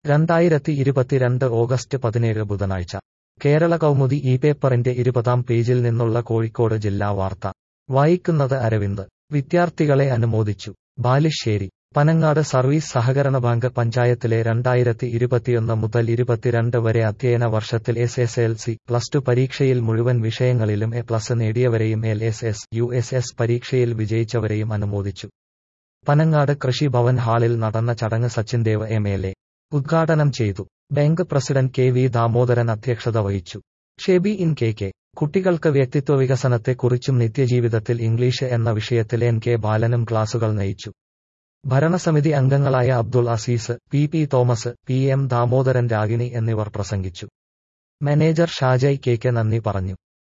രണ്ടായിരത്തി ഇരുപത്തിരണ്ട് ഓഗസ്റ്റ് പതിനേഴ് ബുധനാഴ്ച കേരള കൗമുദി ഈ പേപ്പറിന്റെ ഇരുപതാം പേജിൽ നിന്നുള്ള കോഴിക്കോട് ജില്ലാ വാർത്ത വായിക്കുന്നത് അരവിന്ദ് വിദ്യാർത്ഥികളെ അനുമോദിച്ചു ബാലുശ്ശേരി പനങ്ങാട് സർവീസ് സഹകരണ ബാങ്ക് പഞ്ചായത്തിലെ രണ്ടായിരത്തി ഇരുപത്തിയൊന്ന് മുതൽ ഇരുപത്തിരണ്ട് വരെ അധ്യയന വർഷത്തിൽ S S L C plus two പരീക്ഷയിൽ മുഴുവൻ വിഷയങ്ങളിലും എ പ്ലസ് നേടിയവരെയും L S S U S S പരീക്ഷയിൽ വിജയിച്ചവരെയും അനുമോദിച്ചു പനങ്ങാട് കൃഷി ഭവൻ ഹാളിൽ നടന്ന ചടങ്ങ് Sachin Dev M L A ഉദ്ഘാടനം ചെയ്തു bank president K V Damodaran അധ്യക്ഷത വഹിച്ചു ഷെബി ഇൻ കെ കെ കുട്ടികൾക്ക് വ്യക്തിത്വ വികസനത്തെക്കുറിച്ചും നിത്യജീവിതത്തിൽ ഇംഗ്ലീഷ് എന്ന വിഷയത്തിൽ എൻ കെ ബാലനും ക്ലാസുകൾ നയിച്ചു ഭരണസമിതി അംഗങ്ങളായ Abdul Azeez P P Thomas P M Damodaran Ragini എന്നിവർ പ്രസംഗിച്ചു മാനേജർ ഷാജയ് കെ കെ നന്ദി പറഞ്ഞു